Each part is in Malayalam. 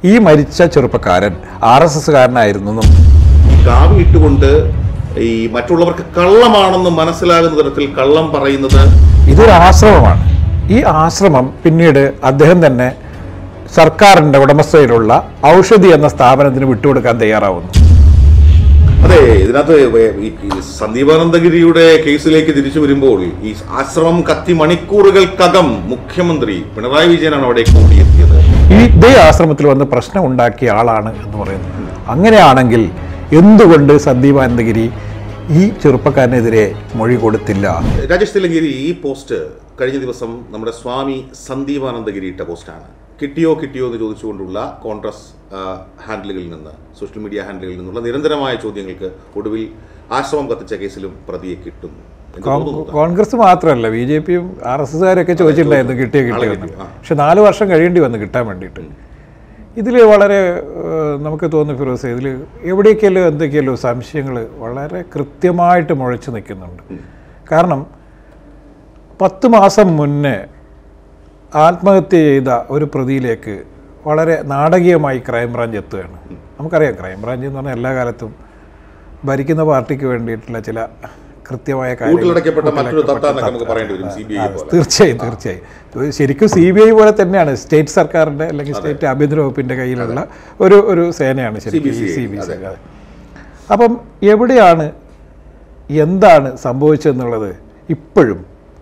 ഈ മരിച്ച ചെറുപ്പക്കാരൻ ആർ എസ് എസ്സുകാരനായിരുന്നെന്നും ഈ കാവി ഇട്ടുകൊണ്ട് ഈ മറ്റുള്ളവർക്ക് കള്ളമാണെന്ന് മനസ്സിലാകുന്ന തരത്തിൽ കള്ളം പറയുന്നത് ഇതൊരു ആശ്രമമാണ് ഈ ആശ്രമം പിന്നീട് അദ്ദേഹം തന്നെ സർക്കാരിൻ്റെ ഉടമസ്ഥയിലുള്ള ഔഷധി എന്ന സ്ഥാപനത്തിന് വിട്ടുകൊടുക്കാൻ തയ്യാറാവുന്നു അതെ ഇതിനകത്ത് വേ- ഈ ഈ സന്ദീപാനന്ദഗിരിയുടെ കേസിലേക്ക് തിരിച്ചു വരുമ്പോൾ ഈ ആശ്രമം കത്തി മണിക്കൂറുകൾക്കകം മുഖ്യമന്ത്രി പിണറായി വിജയനാണ് അവിടെ കൂടിയെത്തിയത് ഈ ഇതേ ആശ്രമത്തിൽ വന്ന് പ്രശ്നം ഉണ്ടാക്കിയ ആളാണ് എന്ന് പറയുന്നു അങ്ങനെയാണെങ്കിൽ എന്തുകൊണ്ട് സന്ദീപാനന്ദഗിരി ഈ ചെറുപ്പക്കാരനെതിരെ മൊഴി കൊടുത്തില്ല രാജേഷ് തിലങ്കേരി ഈ പോസ്റ്റ് കഴിഞ്ഞ ദിവസം നമ്മുടെ സ്വാമി സന്ദീപാനന്ദഗിരി ഇട്ട പോസ്റ്റാണ് കിട്ടിയോ കിട്ടിയോ എന്ന് ചോദിച്ചുകൊണ്ടുള്ള കോൺഗ്രസ് ആ, ഹാൻഡിലുകളിൽ നിന്ന് സോഷ്യൽ മീഡിയ ഹാൻഡിലുകളിൽ നിന്നുള്ള നിരന്തരമായ ചോദ്യങ്ങൾക്ക് ഒടുവിൽ ആശ്രമം കത്തിച്ച കേസിലും പ്രതിയെ കിട്ടുന്നു എന്ന് തോന്നുന്നു കോൺഗ്രസ് മാത്രമല്ല ബി ജെ പിയും ആർ എസ് എസ്കാരൊക്കെ ചോദിച്ചിട്ടുണ്ടായിരുന്നു കിട്ടിയോ കിട്ടിയോ പക്ഷെ നാല് വർഷം കഴിയേണ്ടി വന്നു കിട്ടാൻ വേണ്ടിയിട്ട് ഇതിൽ വളരെ ഏഹ്, നമുക്ക് തോന്നുന്നു ഫിറോസ് ഇതിൽ എവിടേക്കെല്ലോ എന്തൊക്കെയല്ലോ സംശയങ്ങൾ വളരെ കൃത്യമായിട്ട് മുഴച്ചു നിൽക്കുന്നുണ്ട് കാരണം പത്ത് മാസം മുന്നേ ആത്മഹത്യ ചെയ്ത ഒരു പ്രതിയിലേക്ക് വളരെ നാടകീയമായി ക്രൈംബ്രാഞ്ച് എത്തുകയാണ് നമുക്കറിയാം ക്രൈംബ്രാഞ്ച് എന്ന് പറഞ്ഞാൽ എല്ലാ കാലത്തും ഭരിക്കുന്ന പാർട്ടിക്ക് വേണ്ടിയിട്ടുള്ള ചില കൃത്യമായ കാര്യങ്ങൾ കൂട്ടിലടയ്ക്കപ്പെട്ട മറ്റൊരു തത്ത എന്നൊക്കെ നമുക്ക് പറയേണ്ടി വരും സി ബി ഐ പോലെ തീർച്ചയായും തീർച്ചയായും ഇത് ശരിക്കും സി ബി ഐ പോലെ തന്നെയാണ് സ്റ്റേറ്റ് സർക്കാരിൻ്റെ അല്ലെങ്കിൽ സ്റ്റേറ്റ് ആഭ്യന്തര വകുപ്പിൻ്റെ കയ്യിലുള്ള ഒരു ഒരു സേനയാണ് ശരിക്കും ഈ സി ബി സി അപ്പം എവിടെയാണ് എന്താണ് സംഭവിച്ചതെന്നുള്ളത് ഇപ്പോഴും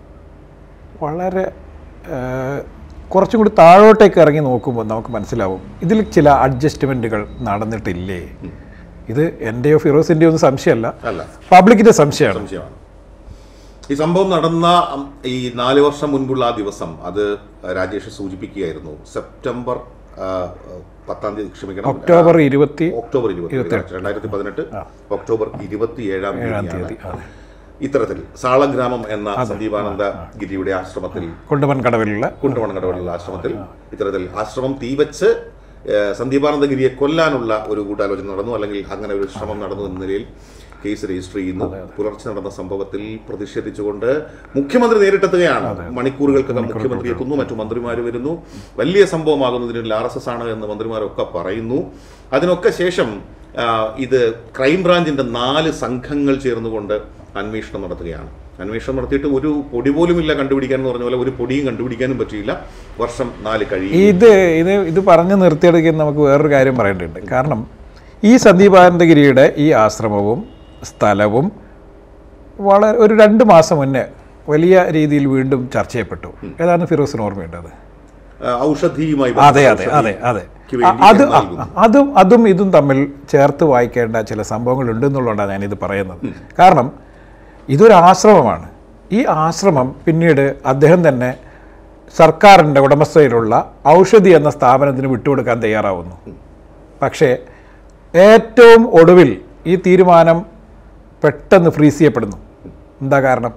വളരെ ഏഹ്, കുറച്ചും കൂടി താഴോട്ടേക്ക് ഇറങ്ങി നോക്കുമ്പോൾ നമുക്ക് മനസ്സിലാവും ഇതിൽ ചില അഡ്ജസ്റ്റ്മെൻറ്റുകൾ നടന്നിട്ടില്ലേ ഇത് എൻ്റെയോ ഫിറോസിൻ്റെയോ ഒന്നും സംശയമല്ല അല്ല പബ്ലിക്കിൻ്റെ സംശയമാണ് സംശയമാണ് ഈ സംഭവം നടന്ന ഉം, ഈ നാല് വർഷം മുൻപുള്ള ആ ദിവസം അത് രാജേഷ് സൂചിപ്പിക്കുകയായിരുന്നു സെപ്റ്റംബർ ആ, പത്താം തീയതി ക്ഷമിക്കണം ഒക്ടോബർ ഇരുപത്തി ഒക്ടോബർ ഇരുപത്തി രണ്ടായിരത്തി പതിനെട്ട് ഒക്ടോബർ ഇരുപത്തി ഏഴാം തീയതിയാണ് തീയതി അതെ ഇത്തരത്തിൽ സാളഗ്രാമം എന്ന സന്ദീപാനന്ദ ഗിരിയുടെ ആശ്രമത്തിൽ കൊണ്ടുമൻ കടവിലുള്ള കുണ്ടമണക്കടവിലുള്ള ആശ്രമത്തിൽ ഇത്തരത്തിൽ ആശ്രമം തീവച്ച് ഏഹ്, സന്ദീപാനന്ദഗിരിയെ കൊല്ലാനുള്ള ഒരു ഗൂഢാലോചന നടന്നു അല്ലെങ്കിൽ അങ്ങനെ ഒരു ശ്രമം നടന്നു എന്ന നിലയിൽ കേസ് രജിസ്റ്റർ ചെയ്യുന്നു പുലർച്ചെ നടന്ന സംഭവത്തിൽ പ്രതിഷേധിച്ചുകൊണ്ട് മുഖ്യമന്ത്രി നേരിട്ടെത്തുകയാണ് മണിക്കൂറുകൾക്കകം മുഖ്യമന്ത്രി എത്തുന്നു മറ്റു മന്ത്രിമാർ വരുന്നു വലിയ സംഭവമാകുന്നതിന് ആർ എസ് എസ് ആണ് എന്ന് മന്ത്രിമാരൊക്കെ പറയുന്നു അതിനൊക്കെ ശേഷം ആ, ഇത് ക്രൈംബ്രാഞ്ചിന്റെ നാല് സംഘങ്ങൾ ചേർന്നുകൊണ്ട് അന്വേഷണം നടത്തുകയാണ് അന്വേഷണം നടത്തിയിട്ട് ഒരു പൊടി പോലും ഇല്ല കണ്ടുപിടിക്കാൻ എന്ന് പറഞ്ഞ പോലെ ഒരു പൊടിയും കണ്ടുപിടിക്കാനും പറ്റിയില്ല വർഷം നാല് കഴിയും ഇത് ഇത് ഇത് പറഞ്ഞ് നിർത്തിയെടുക്കുന്ന നമുക്ക് വേറൊരു കാര്യം പറയേണ്ടതുണ്ട് കാരണം ഈ സന്ദീപാനന്ദഗിരിയുടെ ഈ ആശ്രമവും സ്ഥലവും വളരെ ഒരു രണ്ട് മാസം മുന്നേ വലിയ രീതിയിൽ വീണ്ടും ചർച്ച ചെയ്യപ്പെട്ടു ഏതാണ് ഫിറോസിന് ഓർമ്മയുണ്ടത് ആ, ഔഷധിയുമായി അതെ അതെ അതെ അതെ ക്ക് വേണ്ടി അത് എന്ന് നൽകുന്നു. അതും അതും ഇതും തമ്മിൽ ചേർത്ത് വായിക്കേണ്ട ചില സംഭവങ്ങൾ ഉണ്ടെന്നുള്ളതാണ് ഞാനിത് പറയുന്നത് കാരണം ഇതൊരു ആശ്രമമാണ് ഈ ആശ്രമം പിന്നീട് അദ്ദേഹം തന്നെ സർക്കാരിൻ്റെ ഉടമസ്ഥയിലുള്ള ഔഷധി എന്ന സ്ഥാപനത്തിന് വിട്ടുകൊടുക്കാൻ തയ്യാറാവുന്നു പക്ഷേ ഏറ്റവും ഒടുവിൽ ഈ തീരുമാനം പെട്ടെന്ന് ഫ്രീസ് ചെയ്യപ്പെടുന്നു എന്താ കാരണം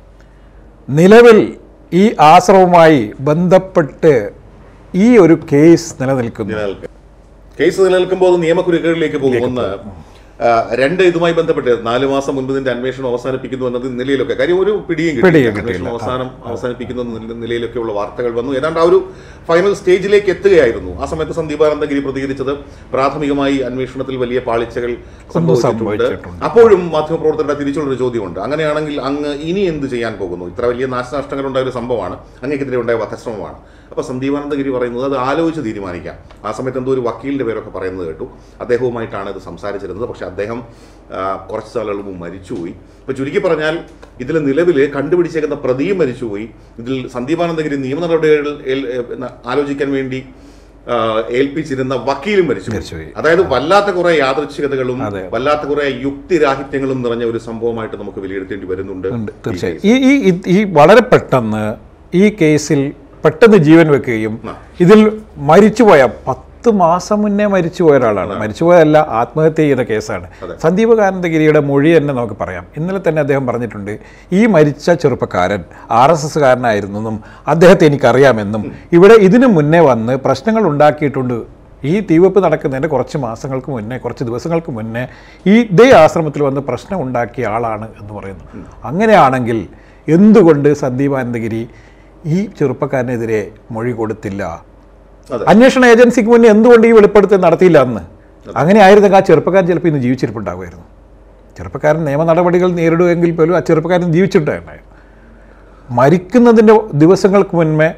നിലവിൽ ഈ ആശ്രമവുമായി ബന്ധപ്പെട്ട് ഈ ഒരു കേസ് നിലനിൽക്കുന്നു നിലനിൽക്കുക കേസ് നിലനിൽക്കുമ്പോൾ അത് നിയമക്കുരുക്കുകളിലേക്ക് പോകും ഒന്ന് ആ, രണ്ട് ഇതുമായി ബന്ധപ്പെട്ട് നാല് മാസം മുൻപ് ഇതിന്റെ അന്വേഷണം അവസാനിപ്പിക്കുന്നു എന്നത് നിലയിലൊക്കെ കാര്യം ഒരു പിടിയും കിട്ടിയില്ല. പിടിയും കിട്ടിയില്ല. അന്വേഷണം അവസാനം അവസാനിപ്പിക്കുന്ന നില- നിലയിലൊക്കെയുള്ള വാർത്തകൾ വന്നു ഏതാണ്ട് ആ ഒരു ഫൈനൽ സ്റ്റേജിലേക്ക് എത്തുകയായിരുന്നു ആ സമയത്ത് സന്ദീപാനന്ദഗിരി പ്രതികരിച്ചത് പ്രാഥമികമായി അന്വേഷണത്തിൽ വലിയ പാളിച്ചകൾ സംഭവിച്ചിട്ടുണ്ട് സംഭവിച്ചിട്ടുണ്ട്. അപ്പോഴും മാധ്യമപ്രവർത്തകരുടെ തിരിച്ചുള്ളൊരു ചോദ്യമുണ്ട് അങ്ങനെയാണെങ്കിൽ അങ്ങ് ഇനി എന്ത് ചെയ്യാൻ പോകുന്നു ഇത്ര വലിയ നാശനഷ്ടങ്ങൾ ഉണ്ടായ ഒരു സംഭവമാണ് അങ്ങേക്കെതിരെ ഉണ്ടായ വധശ്രമമാണ് അപ്പോൾ സന്ദീപാനന്ദഗിരി പറയുന്നത് അത് ആലോചിച്ച് തീരുമാനിക്കാം ആ സമയത്ത് എന്തോ ഒരു വക്കീലിന്റെ പേരൊക്കെ പറയുന്നത് കേട്ടു അദ്ദേഹവുമായിട്ടാണ് ഇത് സംസാരിച്ചിരുന്നത് പക്ഷേ അദ്ദേഹം ആ, കുറച്ച് നാളുകൾ മുമ്പ് മരിച്ചുപോയി ഇപ്പോൾ ചുരുക്കി പറഞ്ഞാൽ ഇതിൽ നിലവിൽ കണ്ടുപിടിച്ചേക്കുന്ന പ്രതിയും മരിച്ചുപോയി ഇതിൽ സന്ദീപാനന്ദഗിരി നിയമ നടപടികൾ ഏൽ- ഏ, ആലോചിക്കാൻ വേണ്ടി ആ, ഏൽപ്പിച്ചിരുന്ന വക്കീലും മരിച്ചുപോയി മരിച്ചുപോയി. അതായത് വല്ലാത്ത കുറെ യാദൃച്ഛികതകളും അതെ. വല്ലാത്ത കുറെ യുക്തിരാഹിത്യങ്ങളും നിറഞ്ഞ ഒരു സംഭവമായിട്ട് നമുക്ക് വിലയിരുത്തേണ്ടി വരുന്നുണ്ട് ഉണ്ട് തീർച്ചയായും ഈ ഈ ഈ- ഈ വളരെ പെട്ടെന്ന് ഈ കേസിൽ പെട്ടെന്ന് ജീവൻ വെക്കുകയും ഇതിൽ മരിച്ചുപോയ പത്ത് മാസം മുന്നേ മരിച്ചുപോയ ഒരാളാണ് മരിച്ചുപോയതല്ല ആത്മഹത്യ ചെയ്ത കേസാണ് സന്ദീപ് കാനന്ദഗിരിയുടെ മൊഴി തന്നെ നമുക്ക് പറയാം ഇന്നലെ തന്നെ അദ്ദേഹം പറഞ്ഞിട്ടുണ്ട് ഈ മരിച്ച ചെറുപ്പക്കാരൻ ആർ എസ് എസ്സുകാരനായിരുന്നെന്നും അദ്ദേഹത്തെ എനിക്കറിയാമെന്നും ഇവിടെ ഇതിനു മുന്നേ വന്ന് പ്രശ്നങ്ങൾ ഉണ്ടാക്കിയിട്ടുണ്ട് ഈ തീവെപ്പ് നടക്കുന്നതിൻ്റെ കുറച്ച് മാസങ്ങൾക്ക് മുന്നേ കുറച്ച് ദിവസങ്ങൾക്ക് മുന്നേ ഈ ഇതേ ആശ്രമത്തിൽ വന്ന് പ്രശ്നം ഉണ്ടാക്കിയ ആളാണ് എന്ന് പറയുന്നു അങ്ങനെയാണെങ്കിൽ എന്തുകൊണ്ട് സന്ദീപാനന്ദഗിരി ഈ ചെറുപ്പക്കാരനെതിരെ മൊഴി കൊടുത്തില്ല അതെ. അന്വേഷണ ഏജൻസിക്ക് മുന്നേ എന്തുകൊണ്ട് ഈ വെളിപ്പെടുത്തൽ നടത്തിയില്ല അന്ന് അങ്ങനെ ആയിരുന്നെങ്കിൽ ആ ചെറുപ്പക്കാരൻ ചിലപ്പോൾ ഇന്ന് ജീവിച്ചിരിപ്പുണ്ടാകുമായിരുന്നു ചെറുപ്പക്കാരൻ നിയമ നടപടികൾ നേരിടുമെങ്കിൽ പോലും ആ ചെറുപ്പക്കാരൻ ജീവിച്ചിട്ടുണ്ടായിരുന്നു മരിക്കുന്നതിൻ്റെ ദിവസങ്ങൾക്ക് മുൻപേ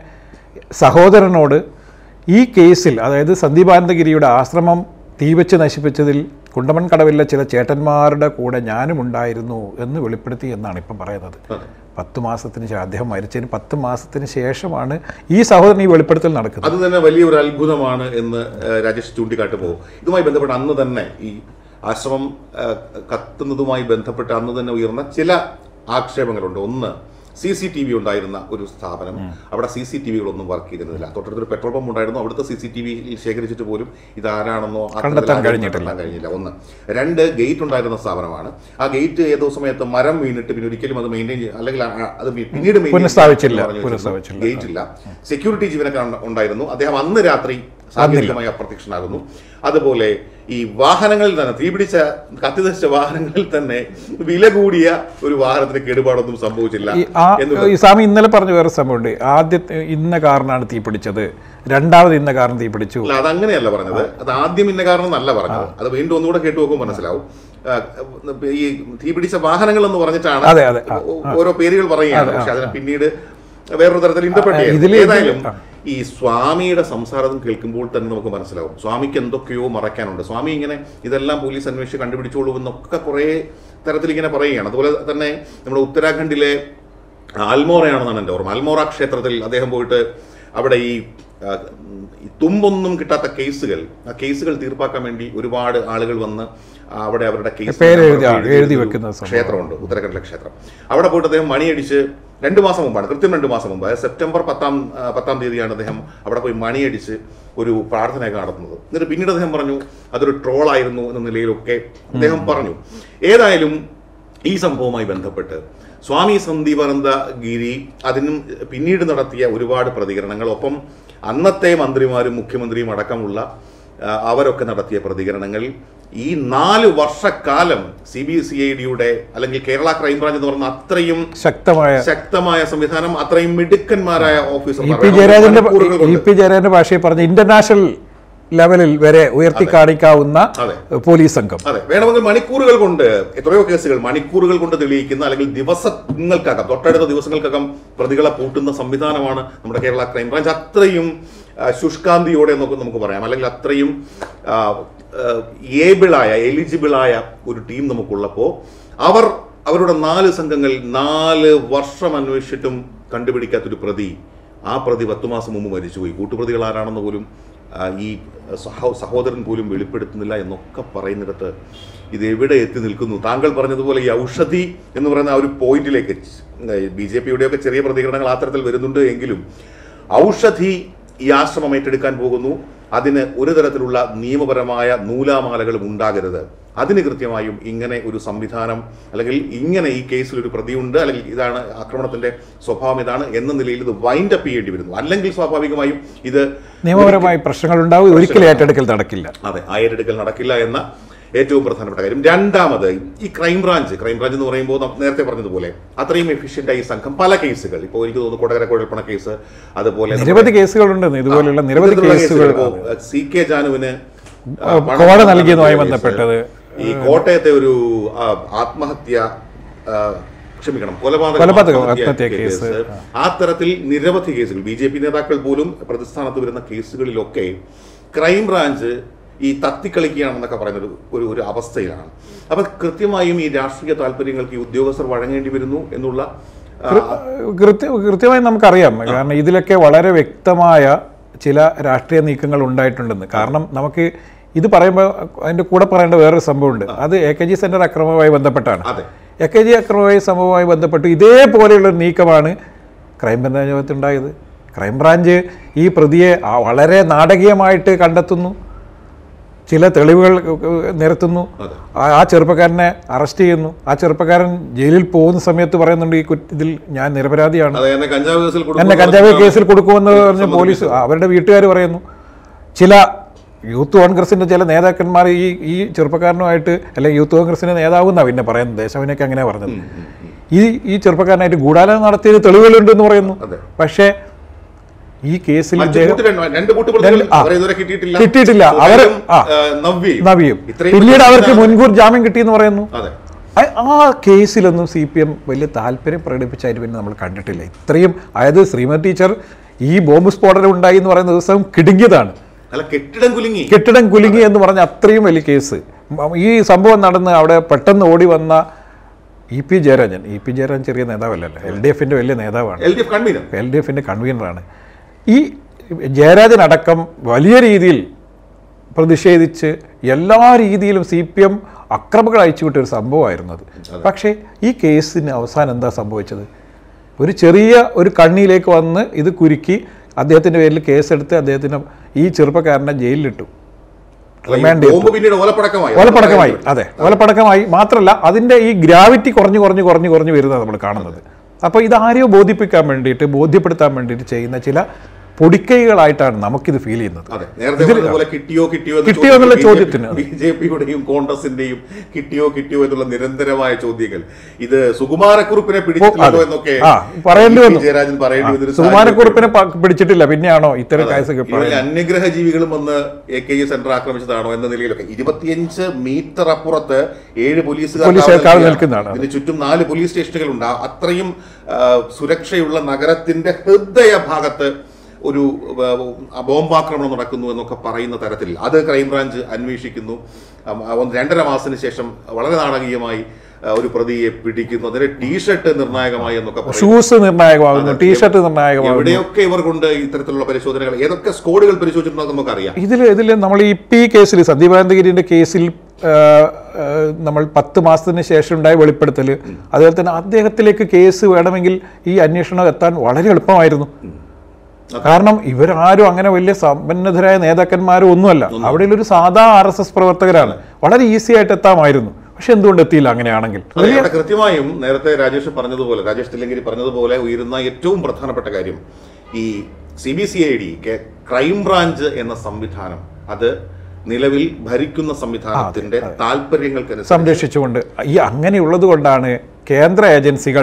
സഹോദരനോട് ഈ കേസിൽ അതായത് സന്ദീപ് ആനന്ദഗിരിയുടെ ആശ്രമം തീവച്ച് നശിപ്പിച്ചതിൽ കുണ്ടമൺ കടവിലെ ചില ചേട്ടന്മാരുടെ കൂടെ ഞാനും ഉണ്ടായിരുന്നു എന്ന് വെളിപ്പെടുത്തി എന്നാണ് ഇപ്പം പറയുന്നത് അതെ. പത്ത് മാസത്തിന് ശേഷം അദ്ദേഹം മരിച്ചതിന് പത്ത് മാസത്തിന് ശേഷമാണ് ഈ സഹോദരൻ ഈ വെളിപ്പെടുത്തൽ നടക്കുന്നത് അത് തന്നെ വലിയൊരു അത്ഭുതമാണ് എന്ന് ഏഹ്, രാജേഷ് ചൂണ്ടിക്കാട്ടുമ്പോൾ ഇതുമായി ബന്ധപ്പെട്ട് അന്ന് തന്നെ ഈ ആശ്രമം ഏഹ്, കത്തുന്നതുമായി ബന്ധപ്പെട്ട് അന്ന് തന്നെ ഉയർന്ന ചില ആക്ഷേപങ്ങളുണ്ട് ഒന്ന് സി സി ടി വി ഉണ്ടായിരുന്ന ഒരു സ്ഥാപനം അവിടെ സി സി ടി വികളൊന്നും വർക്ക് ചെയ്തിരുന്നില്ല തൊട്ടടുത്തൊരു പെട്രോൾ പമ്പ് ഉണ്ടായിരുന്നു അവിടുത്തെ സി സി ടി വിയിൽ ശേഖരിച്ചിട്ട് പോലും ഇതാരാണെന്നോ ആ കണ്ടെത്താൻ ആരും കഴിഞ്ഞിട്ടില്ല. കണ്ടെത്താൻ കഴിഞ്ഞില്ല ഒന്ന് രണ്ട് ഗേറ്റ് ഉണ്ടായിരുന്ന സ്ഥാപനമാണ് ആ ഗേറ്റ് ഏതോ സമയത്ത് മരം വീണിട്ട് പിന്നെ ഒരിക്കലും അത് മെയിൻറ്റെയിൻ അല്ലെങ്കിൽ ആ- അത് പിന്നീട് maintain പുനഃസ്ഥാപിച്ചില്ല. ചെയ്യാൻ പറഞ്ഞു പുനഃസ്ഥാപിച്ചില്ല. ഗേറ്റ് ഇല്ല സെക്യൂരിറ്റി ജീവനക്കാർ ഉണ്ടായിരുന്നു അദ്ദേഹം അന്ന് രാത്രി സാങ്കേതികമായി അപ്രത്യക്ഷനാകുന്നു അതുപോലെ ഈ വാഹനങ്ങളിൽ തന്നെ തീപിടിച്ച കത്തിനശിച്ച വാഹനങ്ങളിൽ തന്നെ വില കൂടിയ ഒരു വാഹനത്തിന് കേടുപാടൊന്നും സംഭവിച്ചില്ല ഈ ആ എന്നുള്ളത് ഈ സ്വാമി ഇന്നലെ പറഞ്ഞ വേറെ സംഭവമുണ്ട് ആദ്യത്തെ ഇന്ന കാറിനാണ് തീ പിടിച്ചത് രണ്ടാമത് ഇന്ന കാറിന് തീ പിടിച്ചു അല്ല അതങ്ങനെയല്ല പറഞ്ഞത് അത് ആദ്യം ഇന്ന കാരണം എന്നല്ല പറഞ്ഞത് അത് വീണ്ടും ഒന്നുകൂടെ കേട്ടു നോക്കുമ്പോൾ മനസ്സിലാവും ആ, ഈ തീപിടിച്ച വാഹനങ്ങൾ എന്ന് പറഞ്ഞിട്ടാണ് അതെ, അതെ. ആ, ഓ- ഓരോ പേരുകൾ പറയുകയാണ് പക്ഷെ അതിനെ പിന്നീട് വേറൊരു തരത്തിൽ ഇന്റർപ്രറ്റ് ഇതില് ചെയ്യുന്നത് ഇത് ഏതായാലും ആ. ഈ സ്വാമിയുടെ സംസാരം കേൾക്കുമ്പോൾ തന്നെ നമുക്ക് മനസ്സിലാവും സ്വാമിക്ക് എന്തൊക്കെയോ മറയ്ക്കാനുണ്ട് സ്വാമി ഇങ്ങനെ ഇതെല്ലാം പോലീസ് അന്വേഷിച്ച് കണ്ടുപിടിച്ചോളൂ എന്നൊക്കെ കുറേ തരത്തിൽ ഇങ്ങനെ പറയുകയാണ് അതുപോലെ തന്നെ നമ്മുടെ ഉത്തരാഖണ്ഡിലെ ആൽമോറയാണെന്നാണ് എൻ്റെ ഓർമ്മ ആൽമോറ ക്ഷേത്രത്തിൽ അദ്ദേഹം പോയിട്ട് അവിടെ ഈ ആ, ഉം, ഈ തുമ്പൊന്നും കിട്ടാത്ത കേസുകൾ ആ കേസുകൾ തീർപ്പാക്കാൻ വേണ്ടി ഒരുപാട് ആളുകൾ വന്ന് ആ, അവിടെ അവരുടെ കേസ് പേര് എഴുതി- ആ, എഴുതി എഴുതി ഒരു വെക്കുന്ന സംഭവം. ക്ഷേത്രമുണ്ട് ഉത്തരാഖണ്ഡിലെ ക്ഷേത്രം അവിടെ പോയിട്ട് അദ്ദേഹം മണിയടിച്ച് രണ്ട് മാസം മുമ്പാണ് കൃത്യം രണ്ട് മാസം മുമ്പ് അതായത് സെപ്റ്റംബർ പത്താം ആ, പത്താം തീയതിയാണ് അദ്ദേഹം അവിടെ പോയി മണിയടിച്ച് ഒരു പ്രാർത്ഥനയൊക്കെ നടത്തുന്നത് എന്നിട്ട് പിന്നീട് അദ്ദേഹം പറഞ്ഞു അതൊരു ട്രോളായിരുന്നു എന്ന നിലയിലൊക്കെ അദ്ദേഹം പറഞ്ഞു ഏതായാലും ഈ സംഭവവുമായി ബന്ധപ്പെട്ട് സ്വാമി സന്ദീപാനന്ദ ഗിരി അതിനും പിന്നീട് നടത്തിയ ഒരുപാട് പ്രതികരണങ്ങൾ ഒപ്പം അന്നത്തെ മന്ത്രിമാരും മുഖ്യമന്ത്രിയും അടക്കമുള്ള ആ, അവരൊക്കെ നടത്തിയ പ്രതികരണങ്ങൾ ഈ നാല് വർഷക്കാലം സി ബി സി ഐ ഡിയുടെ അല്ലെങ്കിൽ കേരള ക്രൈംബ്രാഞ്ച് എന്ന് പറഞ്ഞ അത്രയും ശക്തമായ ശക്തമായ സംവിധാനം അത്രയും മിടുക്കന്മാരായ ഇ ഓഫീസർമാർ പി ജയരാജന്റെ മണിക്കൂറുകൾ ഇ കൊണ്ട് പി ജയരാജന്റെ ഭാഷയിൽ പറഞ്ഞ ഇന്റർനാഷണൽ ലെവലിൽ വരെ ഉയർത്തി കാണിക്കാവുന്ന അതെ. പോലീസ് സംഘം അതെ വേണമെങ്കിൽ മണിക്കൂറുകൾ കൊണ്ട് എത്രയോ കേസുകൾ മണിക്കൂറുകൾ കൊണ്ട് തെളിയിക്കുന്ന അല്ലെങ്കിൽ ദിവസങ്ങൾക്കകം തൊട്ടടുത്ത ദിവസങ്ങൾക്കകം പ്രതികളെ പൂട്ടുന്ന സംവിധാനമാണ് നമ്മുടെ കേരള ക്രൈംബ്രാഞ്ച് അത്രയും ആ, ശുഷ്കാന്തിയോടെ നമുക്ക് നമുക്ക് പറയാം അല്ലെങ്കിൽ അത്രയും ഏബിളായ എലിജിബിളായ ഒരു ടീം നമുക്കുള്ളപ്പോൾ അവർ അവരുടെ നാല് സംഘങ്ങൾ നാല് വർഷം അന്വേഷിച്ചിട്ടും കണ്ടുപിടിക്കാത്തൊരു പ്രതി ആ പ്രതി പത്തു മാസം മുമ്പ് മരിച്ചുപോയി കൂട്ടുപ്രതികൾ ആരാണെന്ന് പോലും ആ, ഈ സഹോ സഹോദരൻ പോലും വെളിപ്പെടുത്തുന്നില്ല എന്നൊക്കെ പറയുന്നിടത്ത് ഇത് എവിടെ എത്തി നിൽക്കുന്നു താങ്കൾ പറഞ്ഞതുപോലെ ഈ ഔഷധി എന്ന് പറയുന്ന ആ ഒരു പോയിന്റിലേക്ക് ബി ജെ പിയുടെയൊക്കെ ചെറിയ പ്രതികരണങ്ങൾ ആ തരത്തിൽ വരുന്നുണ്ട് എങ്കിലും ഔഷധി ഈ ആശ്രമം ഏറ്റെടുക്കാൻ പോകുന്നു അതിന് ഒരു തരത്തിലുള്ള നിയമപരമായ നൂലാമാലകളും ഉണ്ടാകരുത് അതിന് കൃത്യമായും ഇങ്ങനെ ഒരു സംവിധാനം അല്ലെങ്കിൽ ഇങ്ങനെ ഈ കേസിൽ ഒരു പ്രതിയുണ്ട് അല്ലെങ്കിൽ ഇതാണ് ആക്രമണത്തിന്റെ സ്വഭാവം ഇതാണ് എന്ന നിലയിൽ ഇത് വൈൻഡ് അപ്പ് ചെയ്യേണ്ടി വരുന്നു അല്ലെങ്കിൽ സ്വാഭാവികമായും ഇത് നിയമപരമായി പ്രശ്നങ്ങൾ ഉണ്ടാവും ഒരിക്കലും ഏറ്റെടുക്കൽ നടക്കില്ല അതെ ആ ഏറ്റെടുക്കൽ നടക്കില്ല എന്ന ഏറ്റവും പ്രധാനപ്പെട്ട കാര്യം രണ്ടാമത് ഈ ക്രൈംബ്രാഞ്ച് ക്രൈംബ്രാഞ്ച് എന്ന് പറയുമ്പോൾ നം- നേരത്തെ പറഞ്ഞതുപോലെ അത്രയും എഫിഷ്യന്റ് ആയി സംഘം പല കേസുകൾ ഇപ്പോൾ എനിക്ക് തോന്നുന്നു കൊടകര കുഴൽപ്പണ കേസ് അതുപോലെ നിരവധി കേസുകളുണ്ട് ഇതുപോലുള്ള നിരവധി ഇത്തരത്തിലുള്ള കേസുകൾ ഇപ്പോ, സി കെ ജാനുവിന് ആ, പണം കോട നൽകിയ നൽകിയതുമായി കേസ്, ബന്ധപ്പെട്ടത് ഈ കോട്ടയത്തെ ഒരു ആ, ആത്മഹത്യ ആ, ക്ഷമിക്കണം കൊലപാതക കൊലപാതക ആത്മഹത്യ ആത്മഹത്യ കേസ്. ആ തരത്തിൽ നിരവധി കേസുകൾ ബി ജെ പി നേതാക്കൾ പോലും പ്രതിസ്ഥാനത്ത് വരുന്ന കേസുകളിലൊക്കെ ക്രൈംബ്രാഞ്ച് ഈ തത്തിക്കളിക്കുകയാണെന്നൊക്കെ പറയുന്ന ഒരു ഒരു ഒരു അവസ്ഥയിലാണ് അപ്പൊ കൃത്യമായും ഈ രാഷ്ട്രീയ താല്പര്യങ്ങൾക്ക് ഈ ഉദ്യോഗസ്ഥർ വഴങ്ങേണ്ടി വരുന്നു എന്നുള്ള ആ, കൃത്യ കൃത്യമായി നമുക്കറിയാം കാരണം ഇതിലൊക്കെ വളരെ വ്യക്തമായ ചില രാഷ്ട്രീയ നീക്കങ്ങൾ ഉണ്ടായിട്ടുണ്ടെന്ന് കാരണം നമുക്ക് ഇത് പറയുമ്പോൾ അതിൻ്റെ കൂടെ പറയേണ്ട വേറൊരു സംഭവമുണ്ട് അത് എ കെ ജി സെൻറ്റർ അക്രമവുമായി ബന്ധപ്പെട്ടാണ് അതെ എ കെ ജി അക്രമവുമായി സംഭവവുമായി ബന്ധപ്പെട്ട് ഇതേപോലെയുള്ള ഒരു നീക്കമാണ് ക്രൈംബ്രാഞ്ച് ഉണ്ടായത് ക്രൈംബ്രാഞ്ച് ഈ പ്രതിയെ ആ വളരെ നാടകീയമായിട്ട് കണ്ടെത്തുന്നു ചില തെളിവുകൾ നിരത്തുന്നു അതെ. ആ ആ ചെറുപ്പക്കാരനെ അറസ്റ്റ് ചെയ്യുന്നു ആ ചെറുപ്പക്കാരൻ ജയിലിൽ പോകുന്ന സമയത്ത് പറയുന്നുണ്ട് ഈ കുറ്റ- ഇതിൽ ഞാൻ നിരപരാധിയാണ് അതെ എന്നെ കഞ്ചാവ് കേസിൽ എന്നെ കൊടുക്കുന്നു കഞ്ചാവ് കേസിൽ കൊടുക്കുമെന്ന് പറഞ്ഞ് പോലീസ് അവരുടെ വീട്ടുകാർ പറയുന്നു ചില യൂത്ത് കോൺഗ്രസിന്റെ ചില നേതാക്കന്മാർ ഈ ഈ ചെറുപ്പക്കാരനുമായിട്ട് അല്ലെങ്കിൽ യൂത്ത് കോൺഗ്രസിന്റെ നേതാവെന്നാ പിന്നെ പറയുന്നത് ദേശവിനൊക്കെ അങ്ങനെ പറഞ്ഞത് ഈ ഈ ചെറുപ്പക്കാരനായിട്ട് ഗൂഢാലോചന നടത്തിയത് തെളിവുകളുണ്ടെന്ന് പറയുന്നു അതെ പക്ഷേ ഈ കേസിൽ മറ്റു ഇദ്ദേഹം കൂട്ട് രണ്ട് രണ്ട് കൂട്ട് പ്രതികൾ അവരെ ഇതുവരെ കിട്ടിയിട്ടില്ല കിട്ടിയിട്ടില്ല. അവര് സുഹൈലും, ആ. ആ, നവ്യയും. നവിയും ഇത്രയും പിന്നീട് അവർക്ക് പ്രതികളാണ്. മുൻകൂർ ജാമ്യം കിട്ടിയെന്ന് പറയുന്നു അതെ ആ- ആ കേസിലൊന്നും സി പി എം വലിയ താല്പര്യം പ്രകടിപ്പിച്ചായിട്ട് പിന്നെ നമ്മൾ കണ്ടിട്ടില്ല ഇത്രയും അതായത് ശ്രീമതി ടീച്ചർ ഈ ബോംബ് സ്ഫോടനം ഉണ്ടായി എന്ന് പറയുന്ന ദിവസം കിടുങ്ങിയതാണ് അല്ല കെട്ടിടം കുലുങ്ങി കെട്ടിടം കുലുങ്ങി എന്ന് പറഞ്ഞ അത്രയും വലിയ കേസ് മ- ഈ സംഭവം നടന്ന് അവിടെ പെട്ടെന്ന് ഓടി വന്ന E P Jayarajan E P Jayarajan ചെറിയ നേതാവല്ലല്ലോ എൽ ഡി എഫിൻ്റെ വലിയ നേതാവാണ് L D F convener L D എഫിൻ്റെ കൺവീനറാണ് ഈ ജയരാജൻ അടക്കം വലിയ രീതിയിൽ പ്രതിഷേധിച്ച് എല്ലാ രീതിയിലും സി പി എം അക്രമങ്ങൾ അയച്ചുവിട്ട ഒരു സംഭവമായിരുന്നു അത് പക്ഷേ ഈ കേസിന് അവസാനം എന്താ സംഭവിച്ചത് ഒരു ചെറിയ ഒരു കണ്ണിയിലേക്ക് വന്ന് ഇത് കുരുക്കി അദ്ദേഹത്തിൻ്റെ പേരിൽ കേസെടുത്ത് അദ്ദേഹത്തിന് ഈ ചെറുപ്പക്കാരനെ ജയിലിലിട്ടു റിമാൻഡ് ചെയ്തു ബോംബ് പിന്നീട് ഓലപ്പടക്കമായി ഓലപ്പടക്കമായി അതെ ഓലപ്പടക്കമായി മാത്രമല്ല അതിൻ്റെ ഈ ഗ്രാവിറ്റി കുറഞ്ഞു കുറഞ്ഞു കുറഞ്ഞു കുറഞ്ഞു വരുന്നത് നമ്മൾ കാണുന്നത് അപ്പോൾ ഇത് ആരെയോ ബോധിപ്പിക്കാൻ വേണ്ടിയിട്ട് ബോധ്യപ്പെടുത്താൻ വേണ്ടിയിട്ട് ചെയ്യുന്ന ചില പൊടിക്കൈകളായിട്ടാണ് നമുക്കിത് ഫീൽ ചെയ്യുന്നത് അതെ നേരത്തെ പറഞ്ഞതുപോലെ കിട്ടിയോ കിട്ടിയോ കിട്ടിയോ എന്നുള്ള ചോദ്യത്തിന്. ബി ജെ പിയുടെയും കോൺഗ്രസിന്റെയും കിട്ടിയോ കിട്ടിയോ എന്നുള്ള നിരന്തരമായ ചോദ്യങ്ങൾ ഇത് സുകുമാരക്കുറുപ്പിനെ പിടിച്ചിട്ടില്ലല്ലോ അതെ. എന്നൊക്കെ ആ, പറയേണ്ടി ഇ. പി. വന്നു. ജയരാജൻ പറയേണ്ടി വന്നൊരു സുകുമാരക്കുറിപ്പിനെ പ- പിടിച്ചിട്ടില്ല പിന്നെയാണോ ഇത്തരം കേസൊക്കെ ഇവരിൽ അന്യഗ്രഹ ജീവികളും വന്ന് എ കെ ജി സെന്റർ ആക്രമിച്ചതാണോ എന്ന നിലയിലൊക്കെ ഇരുപത്തിയഞ്ച് മീറ്റർ അപ്പുറത്ത് ഏഴ് പോലീസുകാർ പോലീസുകാർ കാവൽ നിൽക്കുന്നതാണ്. ഇതിന് ചുറ്റും നാല് പോലീസ് സ്റ്റേഷനുകളുണ്ട് അത്രയും ആ, സുരക്ഷയുള്ള നഗരത്തിന്റെ ഹൃദയ ഭാഗത്ത് ഒരു ആ, ബോംബാക്രമണം നടക്കുന്നു എന്നൊക്കെ പറയുന്ന തരത്തിൽ അത് ക്രൈംബ്രാഞ്ച് അന്വേഷിക്കുന്നു അം, ആ, ഒന്ന് രണ്ടര മാസത്തിന് ശേഷം വളരെ നാടകീയമായി ആ, ഒരു പ്രതിയെ പിടിക്കുന്നു അതിന്റെ ടീഷർട്ട് നിർണായകമായി എന്നൊക്കെ പറയും ഷൂസ് നിർണായകമാകുന്നു ടീഷർട്ട് നിർണായകമാകുന്നു എവിടെയൊക്കെ ഇവർ കൊണ്ട് ഇത്തരത്തിലുള്ള പരിശോധനകൾ ഏതൊക്കെ സ്കോഡുകൾ പരിശോധിച്ചിട്ടുണ്ടോ നമുക്കറിയാം ഇതിൽ ഇതിൽ നമ്മൾ ഈ പി കേസിൽ സന്ദീപാനന്ദഗിരിൻ്റെ കേസിൽ ആ, ആ, നമ്മൾ പത്ത് മാസത്തിന് ശേഷം ഉണ്ടായ വെളിപ്പെടുത്തൽ അതുപോലെ തന്നെ അദ്ദേഹത്തിലേക്ക് കേസ് വേണമെങ്കിൽ ഈ അന്വേഷണം എത്താൻ വളരെ എളുപ്പമായിരുന്നു കാരണം ഇവരാരും അങ്ങനെ വലിയ സമ്പന്നതരായ നേതാക്കന്മാരും ഒന്നുമല്ല അവിടെ ഒരു സാധാ ആർ എസ് എസ് പ്രവർത്തകരാണ് വളരെ ഈസി ആയിട്ട് എത്താമായിരുന്നു പക്ഷെ എന്തുകൊണ്ട് എത്തിയില്ല അങ്ങനെയാണെങ്കിൽ അതെ, അവിടെ കൃത്യമായും നേരത്തെ രാജേഷ് പറഞ്ഞതുപോലെ രാജേഷ് തില്ലങ്കരി പറഞ്ഞതുപോലെ ഉയരുന്ന ഏറ്റവും പ്രധാനപ്പെട്ട കാര്യം ഈ C B C I D crime branch എന്ന സംവിധാനം അത് നിലവിൽ ഭരിക്കുന്ന സംവിധാനത്തിന്റെ താല്പര്യങ്ങൾക്കനുസരിച്ച് സംരക്ഷിച്ചുകൊണ്ട് ഈ അങ്ങനെയുള്ളത് കൊണ്ടാണ് കേന്ദ്ര ഏജൻസികൾ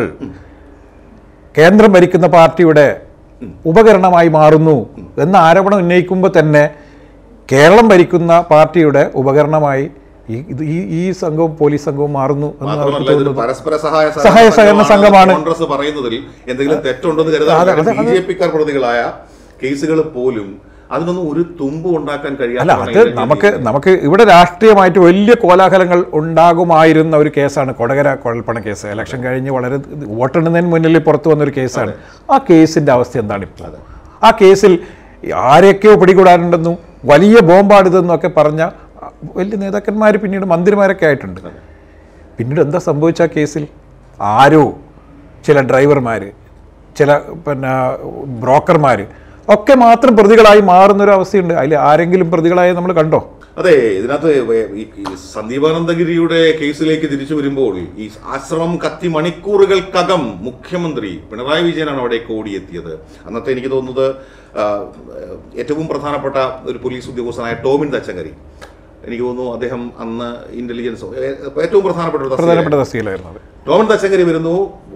കേന്ദ്രം ഭരിക്കുന്ന പാർട്ടിയുടെ ഉപകരണമായി മാറുന്നു എന്ന ആരോപണം ഉന്നയിക്കുമ്പോൾ തന്നെ കേരളം ഭരിക്കുന്ന പാർട്ടിയുടെ ഉപകരണമായി ഈ ഇത് ഈ ഈ സംഘവും പോലീസ് സംഘവും മാറുന്നു എന്ന് അവർക്ക് മാത്രമല്ല ഇതൊരു തോന്നുന്നു പരസ്പര സഹായ സഹായ സഹകരണ സംഘമാണ്. കോൺഗ്രസ് പറയുന്നതിൽ എന്തെങ്കിലും തെറ്റുണ്ടെന്ന് കരുതാൻ ബി ജെ പിക്കാർ പ്രതികളായ കേസുകൾ പോലും അതിനൊന്നും ഒരു തുമ്പ് ഉണ്ടാക്കാൻ അല്ല അത് കഴിയാത്ത നമുക്ക് നമുക്ക് ഇവിടെ രാഷ്ട്രീയമായിട്ട് വലിയ കോലാഹലങ്ങൾ ഉണ്ടാകുമായിരുന്ന ഒരു കേസാണ് കൊടകര കുഴൽപ്പണ കേസ് ഇലക്ഷൻ കഴിഞ്ഞ് വളരെ വോട്ടെണ്ണുന്നതിന് മുന്നിൽ പുറത്തു വന്നൊരു കേസാണ് ആ കേസിന്റെ അവസ്ഥ എന്താണ് ഇപ്പോൾ ആ കേസിൽ ആരെയൊക്കെയോ പിടികൂടാനുണ്ടെന്നും വലിയ ബോംബാണിതെന്നും ഒക്കെ പറഞ്ഞ വലിയ നേതാക്കന്മാർ പിന്നീട് മന്ത്രിമാരൊക്കെ ആയിട്ടുണ്ട് പിന്നീട് എന്താ സംഭവിച്ച ആ കേസിൽ ആരോ ചില ഡ്രൈവർമാർ ചില പിന്നെ ബ്രോക്കർമാർ ഒക്കെ മാത്രം പ്രതികളായി മാറുന്നൊരു അവസ്ഥയുണ്ട് അതിൽ ആരെങ്കിലും പ്രതികളായി നമ്മൾ കണ്ടോ അതെ ഇതിനകത്ത് വേ- ഈ ഈ സന്ദീപാനന്ദഗിരിയുടെ കേസിലേക്ക് തിരിച്ചു വരുമ്പോൾ ഈ ആശ്രമം കത്തി മണിക്കൂറുകൾക്കകം മുഖ്യമന്ത്രി പിണറായി വിജയനാണ് അവിടേക്ക് ഓടിയെത്തിയത് അന്നത്തെ എനിക്ക് തോന്നുന്നത് ആ, ഏറ്റവും പ്രധാനപ്പെട്ട ഒരു പോലീസ് ഉദ്യോഗസ്ഥനായ ടോമിൻ തച്ചങ്കരി എനിക്ക് തോന്നുന്നു അദ്ദേഹം അന്ന് ഇന്റലിജൻസ് ഏറ്റവും പ്രധാനപ്പെട്ട ഒരു തസ്തികയായിരുന്നു. പ്രധാനപ്പെട്ട തസ്തികയിലായിരുന്നു അത് ടോമൻ തച്ചങ്കരി വരുന്നു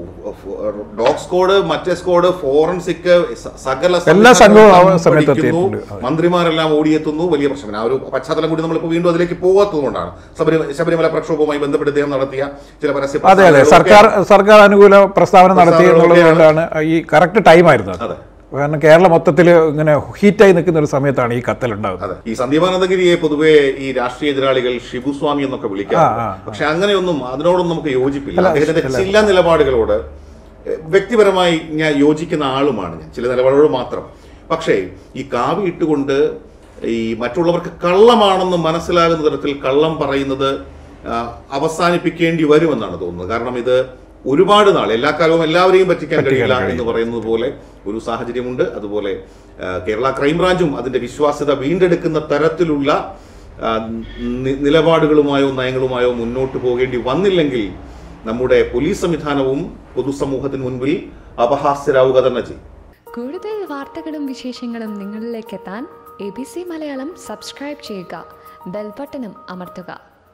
ഡോഗ് സ്ക്വാഡ് മറ്റേ സ്ക്വാഡ് ഫോറൻസിക് സ- സകല എല്ലാ സംഘവും ആ സംവിധാനങ്ങളും സമയത്ത് പഠിക്കുന്നു. എത്തിയിട്ടുണ്ട്. മന്ത്രിമാരെല്ലാം ഓടിയെത്തുന്നു വലിയ പ്രശ്നം ആ ഒരു പശ്ചാത്തലം കൂടി നമ്മളിപ്പോൾ വീണ്ടും അതിലേക്ക് പോകാത്തതുകൊണ്ടാണ് ശബരിമല ശബരിമല പ്രക്ഷോഭവുമായി ബന്ധപ്പെട്ട് അദ്ദേഹം നടത്തിയ ചില പരസ്യ അതെ അതെ പ്രസ്താവനകളൊക്കെ- സർക്കാർ സർക്കാർ അനുകൂല പ്രസ്താവന നടത്തി പ്രസ്താവനകളൊക്കെയാണ്. എന്നുള്ളതുകൊണ്ടാണ് ഈ കറക്റ്റ് ടൈമായിരുന്നു അത് അതെ കാരണം കേരളം മൊത്തത്തിൽ ഇങ്ങനെ ഹീറ്റായി നിൽക്കുന്ന ഒരു സമയത്താണ് ഈ കത്തലുണ്ടാകുന്നത് അതെ ഈ സന്ദീപാനന്ദഗിരിയെ പൊതുവെ ഈ രാഷ്ട്രീയ എതിരാളികൾ ഷിബുസ്വാമി എന്നൊക്കെ വിളിക്കാം ആ, ആ. പക്ഷെ അങ്ങനെയൊന്നും അതിനോടൊന്നും നമുക്ക് യോജിപ്പില്ല അദ്ദേഹത്തിന്റെ ചില നിലപാടുകളോട് എഹ്, വ്യക്തിപരമായി ഞാൻ യോജിക്കുന്ന ആളുമാണ് ഞാൻ ചില നിലപാടുകൾ മാത്രം പക്ഷേ ഈ കാവി ഇട്ടുകൊണ്ട് ഈ മറ്റുള്ളവർക്ക് കള്ളമാണെന്ന് മനസ്സിലാകുന്ന തരത്തിൽ കള്ളം പറയുന്നത് ആ, അവസാനിപ്പിക്കേണ്ടി വരുമെന്നാണ് തോന്നുന്നത് കാരണം ഇത് ഒരുപാട് നാൾ എല്ലാ കാലവും എല്ലാവരെയും പറ്റിക്കാൻ കഴിയില്ല എന്ന് പറയുന്നത് പോലെ ഒരു സാഹചര്യമുണ്ട് അതുപോലെ ആ, കേരള ക്രൈംബ്രാഞ്ചും അതിന്റെ വിശ്വാസ്യത വീണ്ടെടുക്കുന്ന തരത്തിലുള്ള ആ, നി- നിലപാടുകളുമായോ നയങ്ങളുമായോ മുന്നോട്ട് പോകേണ്ടി വന്നില്ലെങ്കിൽ നമ്മുടെ പോലീസ് സംവിധാനവും പൊതുസമൂഹത്തിന് മുൻപിൽ അപഹാസ്യരാവുക തന്നെ ചെയ്യും കൂടുതൽ വാർത്തകളും വിശേഷങ്ങളും നിങ്ങളിലേക്ക് എത്താൻ A B C Malayalam subscribe ചെയ്യുക ബെൽബട്ടനും അമർത്തുക